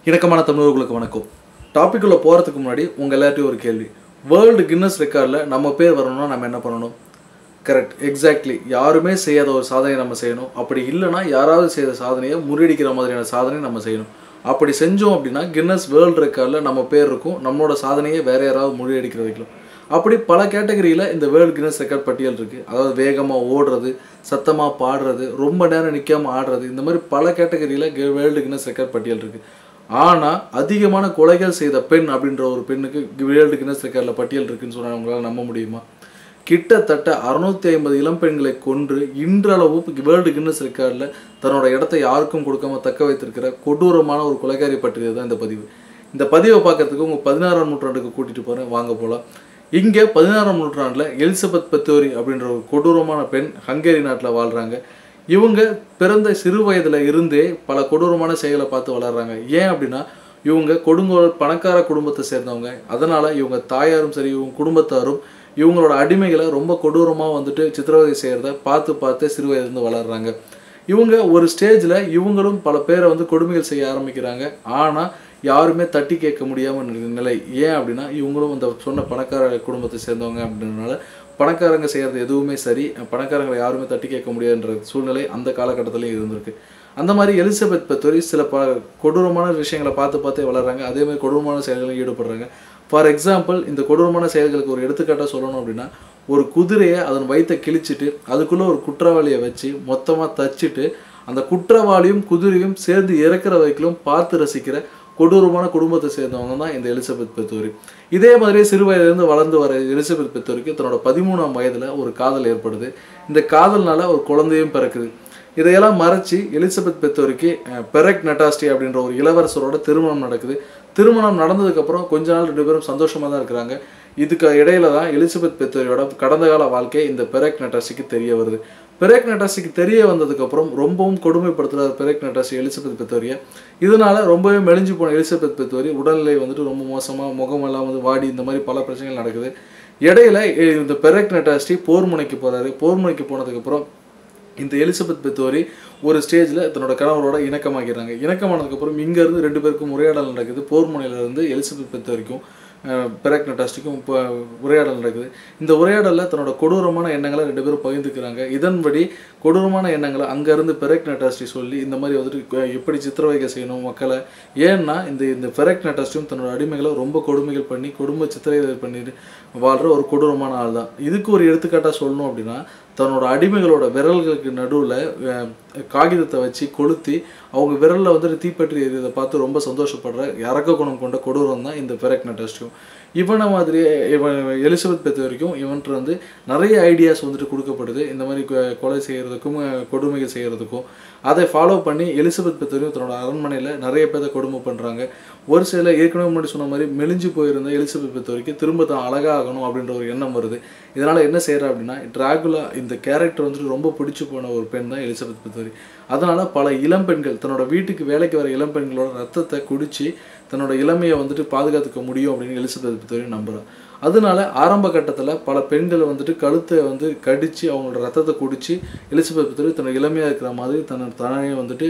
இணக்கமான தமிழர்களுக்கு வணக்கம் டாபிக்குள்ளே போகிறதுக்கு முன்னாடி உங்கள் எல்லார்ட்டையும் ஒரு கேள்வி வேர்ல்டு கின்னஸ் ரெக்கார்டில் நம்ம பேர் வரணும்னா நம்ம என்ன பண்ணணும் கரெக்ட் எக்ஸாக்ட்லி யாருமே செய்யாத ஒரு சாதனையை நம்ம செய்யணும் அப்படி இல்லைன்னா யாராவது செய்த சாதனையை முறியடிக்கிற மாதிரியான சாதனையை நம்ம செய்யணும் அப்படி செஞ்சோம் அப்படின்னா கின்னஸ் வேர்ல்டு ரெக்கார்டில் நம்ம பேர் இருக்கும் நம்மளோட சாதனையை வேற யாராவது முறியடிக்கிற வைக்கலாம் அப்படி பல கேட்டகரியில் இந்த வேர்ல்டு கின்னஸ் ரெக்கார்ட் பட்டியல் இருக்குது அதாவது வேகமாக ஓடுறது சத்தமாக பாடுறது ரொம்ப நேரம் நிற்காம ஆடுறது இந்த மாதிரி பல கேட்டகரியில் வேர்ல்டு கின்னஸ் ரெக்கார்ட் பட்டியல் இருக்குது ஆனால் அதிகமான கொலைகள் செய்த பெண் அப்படின்ற ஒரு பெண்ணுக்கு வேர்ல்டு கின்னஸ் ரெக்கார்டில் பட்டியல் இருக்குன்னு சொன்னால் உங்களால் நம்ப முடியுமா கிட்டத்தட்ட அறுநூத்தி ஐம்பது இளம்பெண்களை கொன்று இன்றளவு வேர்ல்டு கின்னஸ் ரெக்கார்டில் தன்னோட இடத்த யாருக்கும் கொடுக்காம தக்க வைத்திருக்கிற கொடூரமான ஒரு கொலைகாரி பற்றியது தான் இந்த பதிவு இந்த பதிவை பார்க்கறதுக்கு உங்கள் பதினாறாம் நூற்றாண்டுக்கு கூட்டிகிட்டு போகிறேன் வாங்க போகலாம் இங்கே பதினாறாம் நூற்றாண்டில் எலிசபெத் பெத்தோரி அப்படின்ற ஒரு கொடூரமான பெண் ஹங்கேரி நாட்டில் வாழ்கிறாங்க இவங்க பிறந்த சிறு வயதில் இருந்தே பல கொடூரமான செயலை பார்த்து வளர்றாங்க ஏன் அப்படின்னா இவங்க கொடுங்கோல் பணக்கார குடும்பத்தை சேர்ந்தவங்க அதனால் இவங்க தாயாரும் சரி இவங்க குடும்பத்தாரும் இவங்களோட அடிமைகளை ரொம்ப கொடூரமாக வந்துட்டு சித்திரவதை செய்கிறத பார்த்து பார்த்து சிறு வயதுலேருந்து வளர்றாங்க இவங்க ஒரு ஸ்டேஜில் இவங்களும் பல பேரை வந்து கொடுமைகள் செய்ய ஆரம்பிக்கிறாங்க ஆனால் யாருமே தட்டி கேட்க முடியாமல் இருக்கிற நிலை ஏன் அப்படின்னா இவங்களும் இந்த சொன்ன பணக்கார குடும்பத்தை சேர்ந்தவங்க அப்படின்றதுனால பணக்காரங்க செய்கிறது எதுவுமே சரி பணக்காரங்களை யாருமே தட்டி கேட்க முடியாதுன்ற சூழ்நிலை அந்த காலகட்டத்திலையும் இருந்திருக்கு அந்த மாதிரி எலிசபெத் பெத்தோரி சில ப கொடூரமான விஷயங்களை பார்த்து பார்த்தே வளர்றாங்க அதே மாதிரி கொடூரமான செயல்களில் ஈடுபடுறாங்க ஃபார் எக்ஸாம்பிள் இந்த கொடூரமான செயல்களுக்கு ஒரு எடுத்துக்காட்டாக சொல்லணும் அப்படின்னா ஒரு குதிரையை அதன் வயித்தை கிழிச்சிட்டு அதுக்குள்ளே ஒரு குற்றவாளியை வச்சு மொத்தமாக தச்சுட்டு அந்த குற்றவாளியும் குதிரையும் சேர்ந்து இறக்குற வரைக்கும் பார்த்து ரசிக்கிற கொடூரமான குடும்பத்தை சேர்ந்தவங்க தான் இந்த எலிசபெத் பெத்தோரி இதே மாதிரி சிறு வயதிலிருந்து வளர்ந்து வர எலிசபெத் பெத்தோருக்கு தன்னோட பதிமூணாம் வயதில் ஒரு காதல் ஏற்படுது இந்த காதல்னால ஒரு குழந்தையும் பிறக்குது இதையெல்லாம் மறைச்சி எலிசபெத் பெத்தோருக்கு பெரக் நட்டாஸ்டி அப்படின்ற ஒரு இளவரசரோட திருமணம் நடக்குது திருமணம் நடந்ததுக்கப்புறம் கொஞ்ச நாள் ரெண்டு பேரும் சந்தோஷமாக தான் இருக்கிறாங்க இதுக்கு இடையில தான் எலிசபெத் பெத்தோரியோட கடந்த கால வாழ்க்கை இந்த பெரக் நட்டாசிக்கு தெரிய வருது பெரேக் நட்டாசிக்கு தெரிய வந்ததுக்கப்புறம் ரொம்பவும் கொடுமைப்படுத்துகிறார் பெரேக் நட்டாசி எலிசபெத் பெத்தோரியை இதனால ரொம்பவே மெலிஞ்சு போன எலிசபெத் பெத்தோரி உடல்நிலை வந்துட்டு ரொம்ப மோசமாக முகமெல்லாம் வந்து வாடி இந்த மாதிரி பல பிரச்சனைகள் நடக்குது இடையில இந்த பெரேக் நட்டாசி போர் முனைக்கு போகிறாரு போர் முனைக்கு போனதுக்கப்புறம் இந்த எலிசபெத் பெத்தோரி ஒரு ஸ்டேஜில் தன்னோட கணவரோட இணக்கமாக்கிறாங்க இணக்கமானதுக்கப்புறம் இங்கேருந்து ரெண்டு பேருக்கும் உரையாடல் நடக்குது போர் முனையிலேருந்து எலிசபெத் பெத்தோரிக்கும் பெரக் நட்டாஸ்டிக்கும் இப்போ உரையாடல் நடக்குது இந்த உரையாடலில் தன்னோட கொடூரமான எண்ணங்களை ரெண்டு பேரும் பகிர்ந்துக்கிறாங்க இதன்படி கொடூரமான எண்ணங்களை அங்கேருந்து பெரக் நட்டாஸ்டி சொல்லி இந்த மாதிரி வந்துட்டு எப்படி சித்திரவைகை செய்யணும் மக்களை ஏன்னா இந்த இந்த பெரக் நட்டாஸ்டியும் தன்னோட அடிமைகளை ரொம்ப கொடுமைகள் பண்ணி குடும்ப சித்திரவதை பண்ணிட்டு வாழ்கிற ஒரு கொடூரமான ஆள் தான் இதுக்கு ஒரு எடுத்துக்காட்டாக சொல்லணும் அப்படின்னா தன்னோட அடிமைகளோட விரல்களுக்கு நடுவில் காகிதத்தை வச்சு கொளுத்தி அவங்க விரலில் வந்துட்டு தீப்பற்றி எரியதை பார்த்து ரொம்ப சந்தோஷப்படுற இறக்க குணம் கொண்ட கொடூரம் தான் இந்த பெரக் நட்டாஸ்டியும் இவனை மாதிரி இவன் எலிசபெத் பெற்ற வரைக்கும் இவன்ட்டு வந்து நிறைய ஐடியாஸ் வந்துட்டு கொடுக்கப்படுது இந்த மாதிரி கொலை செய்கிறதுக்கும் கொடுமைகள் செய்கிறதுக்கும் அதை ஃபாலோ பண்ணி எலிசபெத் பெற்ற வரைக்கும் தன்னோட அரண்மனையில் நிறைய பேரை கொடுமை பண்ணுறாங்க ஒரு சில ஏற்கனவே முன்னாடி சொன்ன மாதிரி மெலிஞ்சு போயிருந்த எலிசபெத் பெற்ற வரைக்கும் திரும்ப தான் அழகாகணும் அப்படின்ற ஒரு எண்ணம் வருது இதனால் என்ன செய்கிறா அப்படின்னா டிராகுலா இந்த கேரக்டர் வந்துட்டு ரொம்ப பிடிச்சி போன ஒரு பெண் தான் எலிசபெத் பெத்தோரி அதனால் பல இளம்பெண்கள் தன்னோட வீட்டுக்கு வேலைக்கு வர இளம்பெண்களோட ரத்தத்தை குடித்து தன்னோட இளமையை வந்துட்டு பாதுகாத்துக்க முடியும் அப்படின்னு எலிசபெத் பெத்தோரி நம்புகிறான் அதனால ஆரம்ப கட்டத்தில் பல பெண்களை வந்துட்டு கழுத்தை வந்து கடித்து அவங்களோட ரத்தத்தை குடித்து எலிசபெத் பெத்தோரி தன்னோட இளமையாக இருக்கிற மாதிரி தன்னை தன்னையே வந்துட்டு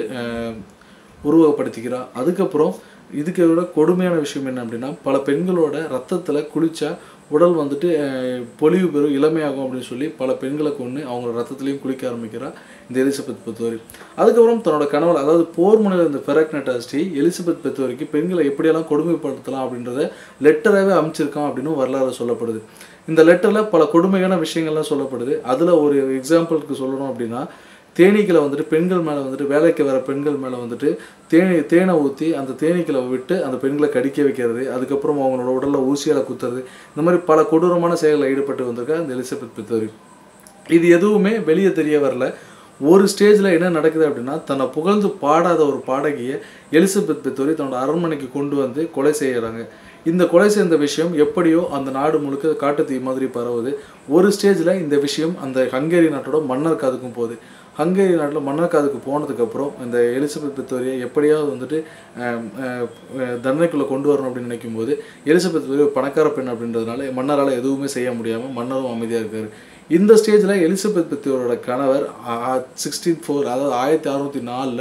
உருவகப்படுத்திக்கிறா அதுக்கப்புறம் இதுக்கு விட கொடுமையான விஷயம் என்ன அப்படின்னா பல பெண்களோட ரத்தத்தில் குளித்தா உடல் வந்துட்டு பொலிவு பெறும் இளமையாகும் அப்படின்னு சொல்லி பல பெண்களை கொண்டு அவங்களோட ரத்தத்துலேயும் குளிக்க ஆரம்பிக்கிறா இந்த எலிசபெத் பெத்தோரி அதுக்கப்புறம் தன்னோட கணவன் அதாவது போர் முனையில் இந்த பெரக் நட்டாஸ்டி எலிசபெத் பெத்தோரிக்கு பெண்களை எப்படியெல்லாம் கொடுமைப்படுத்தலாம் அப்படின்றத லெட்டராகவே அமைச்சிருக்கான் அப்படின்னு வரலாறு சொல்லப்படுது இந்த லெட்டரில் பல கொடுமையான விஷயங்கள்லாம் சொல்லப்படுது அதில் ஒரு எக்ஸாம்பிளுக்கு சொல்லணும் அப்படின்னா தேனீக்களை வந்துட்டு பெண்கள் மேலே வந்துட்டு வேலைக்கு வர பெண்கள் மேலே வந்துட்டு தேனி தேனை ஊற்றி அந்த தேனீக்களை விட்டு அந்த பெண்களை கடிக்க வைக்கிறது அதுக்கப்புறம் அவங்களோட உடலில் ஊசியால் குத்துறது இந்த மாதிரி பல கொடூரமான செயலில் ஈடுபட்டு வந்திருக்கா இந்த எலிசபெத் பெத்தோரி இது எதுவுமே வெளியே தெரிய வரல ஒரு ஸ்டேஜில் என்ன நடக்குது அப்படின்னா தன்னை புகழ்ந்து பாடாத ஒரு பாடகியை எலிசபெத் பெத்தோரி தன்னோட அரண்மனைக்கு கொண்டு வந்து கொலை செய்கிறாங்க இந்த கொலை செய்த விஷயம் எப்படியோ அந்த நாடு முழுக்க காட்டுத்தீ மாதிரி பரவுது ஒரு ஸ்டேஜில் இந்த விஷயம் அந்த ஹங்கேரி நாட்டோட மன்னர் காதுக்கும் போகுது ஹங்கேரி நாட்டில் மன்னர் காதுக்கு போனதுக்கப்புறம் இந்த எலிசபெத் பெத்தோரியை எப்படியாவது வந்துட்டு தண்டனைக்குள்ளே கொண்டு வரணும் அப்படின்னு நினைக்கும் போது எலிசபெத் பெத்தோரி ஒரு பணக்கார பெண் அப்படின்றதுனால மன்னரால் எதுவுமே செய்ய முடியாமல் மன்னரும் அமைதியாக இருக்கார் இந்த ஸ்டேஜில் எலிசபெத் பெத்தோரோட கணவர் சிக்ஸ்டீன் ஃபோர் அதாவது ஆயிரத்தி அறுநூற்றி நாலில்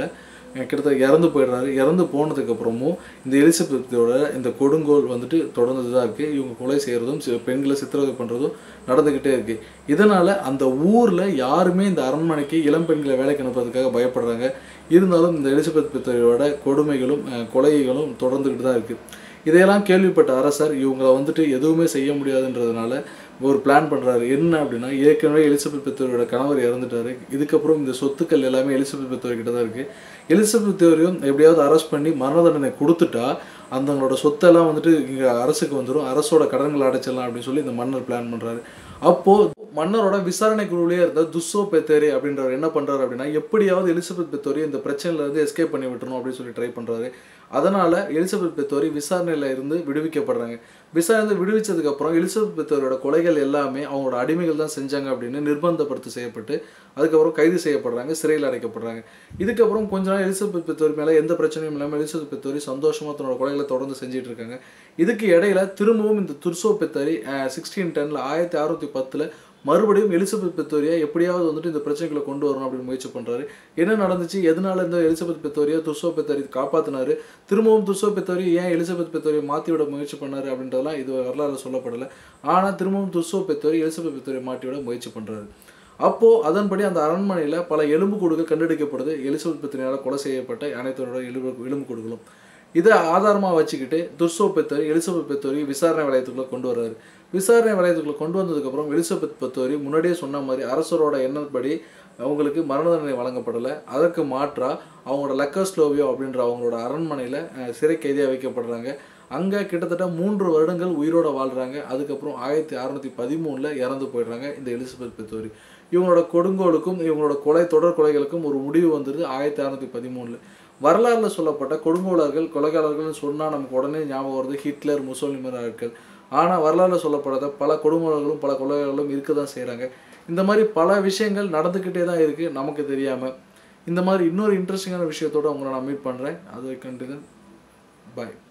அஹ் கிட்டத்தட்ட இறந்து போயிடுறாரு இறந்து போனதுக்கப்புறமும் இந்த எலிசபெத்தோட இந்த கொடுங்கோல் வந்துட்டு தொடர்ந்து தான் இருக்குது இவங்க கொலை செய்கிறதும் சி- பெண்களை சித்திரவதை பண்ணுறதும் நடந்துக்கிட்டே இருக்குது இதனால் அந்த ஊரில் யாருமே இந்த அரண்மனைக்கு இளம் பெண்களை வேலைக்கு அனுப்புறதுக்காக பயப்படுறாங்க இருந்தாலும் இந்த எலிசபெத் பித்தரையோட கொடுமைகளும் அஹ், கொலைகளும் தொடர்ந்துக்கிட்டு தான் இருக்குது இதையெல்லாம் கேள்விப்பட்ட அரசர் இவங்களை வந்துட்டு எதுவுமே செய்ய முடியாதுன்றதுனால ஒரு பிளான் பண்ணுறாரு என்ன அப்படின்னா ஏற்கனவே எலிசபெத் பெத்தோரியோட கணவர் இறந்துட்டாரு இதுக்கப்புறம் இந்த சொத்துக்கள் எல்லாமே எலிசபெத் பெத்தோர் கிட்ட தான் இருக்குது எலிசபெத் பெத்தோரையும் எப்படியாவது அரெஸ்ட் பண்ணி மரண தண்டனை கொடுத்துட்டா அந்தங்களோட சொத்தெல்லாம் வந்துட்டு இங்கே அரசுக்கு வந்துடும் அரசோட கடன்களை அடைச்சிடலாம் அப்படின்னு சொல்லி இந்த மன்னர் பிளான் பண்ணுறாரு அப்போது மன்னரோட விசாரணை குழுவிலே இருந்த துஸ்ஸோ பெத்தேரி அப்படின்றவர் என்ன பண்ணுறாரு அப்படின்னா எப்படியாவது எலிசபெத் பெத்தோரி இந்த பிரச்சனையில இருந்து எஸ்கேப் பண்ணி விட்டுறணும் அப்படின்னு சொல்லி ட்ரை பண்ணுறாரு அதனால் எலிசபெத் பெத்தோரி விசாரணையில் இருந்து விடுவிக்கப்படுறாங்க விசாரணை விடுவிச்சதுக்கு அப்புறம் எலிசபெத் பெத்தோரோட கொலைகள் எல்லாமே அவங்களோட அடிமைகள் தான் செஞ்சாங்க அப்படின்னு நிர்பந்தப்படுத்த செய்யப்பட்டு அதுக்கப்புறம் கைது செய்யப்படுறாங்க சிறையில் அடைக்கப்படுறாங்க இதுக்கப்புறம் கொஞ்ச நாள் எலிசபெத் பெத்தோரி மேலே எந்த பிரச்சனையும் இல்லாமல் எலிசபெத் பெத்தோரி சந்தோஷமாக தன்னோட கொலைகளை தொடர்ந்து செஞ்சுட்டு இருக்காங்க இதுக்கு இடையில திரும்பவும் இந்த துர்சோ பெத்தோரி சிக்ஸ்டீன் டென்னில் ஆயிரத்தி அறுநூத்தி பத்தில் மறுபடியும் எலிசபெத் பெத்தோரியா எப்படியாவது வந்துட்டு இந்த பிரச்சனைகளை கொண்டு வரணும் அப்படின்னு முயற்சி பண்ணுறாரு என்ன நடந்துச்சு எதனால இந்த எலிசபெத் பெத்தோரியா துர்சோ பெத்தோரி காப்பாற்றினாரு திரும்பவும் துர்சோ பெத்தோரி ஏன் எலிசபெத் பெத்தோரியை மாற்றி விட முயற்சி பண்ணாரு அப்படின்றதெல்லாம் இது வரலாறு சொல்லப்படலை ஆனால் திரும்பவும் துர்சோ பெத்தோரி எலிசபெத் பெத்தோரியை மாட்டி விட முயற்சி பண்ணுறாரு அப்போது அதன்படி அந்த அரண்மனையில் பல எலும்புக்கூடுகள் கண்டுபிடிக்கப்படுது எலிசபெத் பெத்தோரியால் கொலை செய்யப்பட்ட அனைத்தோட எலும்பு எலும்புக்கூடுகளும் இதை ஆதாரமாக வச்சுக்கிட்டு துர்சோ பெத்தோரி எலிசபெத் பெத்தோரி விசாரணை வளையத்துக்குள்ளே கொண்டு வர்றாரு விசாரணை வளையத்துக்குள்ளே கொண்டு வந்ததுக்கப்புறம் எலிசபெத் பெத்தோரி முன்னாடியே சொன்ன மாதிரி அரசரோட எண்ணப்படி அவங்களுக்கு மரண தண்டனை வழங்கப்படலை அதற்கு மாற்றா அவங்களோட லக்கஸ்லோவியோ அப்படின்ற அவங்களோட அரண்மனையில் சிறை கைதியாக வைக்கப்படுறாங்க அங்கே கிட்டத்தட்ட மூன்று வருடங்கள் உயிரோட வாழ்கிறாங்க அதுக்கப்புறம் ஆயிரத்தி அறநூற்றி பதிமூணில் இறந்து போயிடுறாங்க இந்த எலிசபெத் பெத்தோரி இவங்களோட கொடுங்கோலுக்கும் இவங்களோட கொலை தொடர் கொலைகளுக்கும் ஒரு முடிவு வந்துடுது ஆயிரத்தி அறநூற்றி பதிமூணில் வரலாறுல சொல்லப்பட்ட கொடுங்கோலர்கள் கொலைகாரர்கள்னு சொன்னால் நமக்கு உடனே ஞாபகம் வருது ஹிட்லர் முசோலிமர் ஆட்கள் ஆனால் வரலாறுல சொல்லப்படாத பல கொடுங்கோலர்களும் பல கொலைகளும் இருக்க தான் செய்கிறாங்க இந்த மாதிரி பல விஷயங்கள் நடந்துக்கிட்டே தான் இருக்குது நமக்கு தெரியாமல் இந்த மாதிரி இன்னொரு இன்ட்ரெஸ்டிங்கான விஷயத்தோட உங்களை நான் மீட் பண்ணுறேன் அதை கண்டிப்பாக பாய்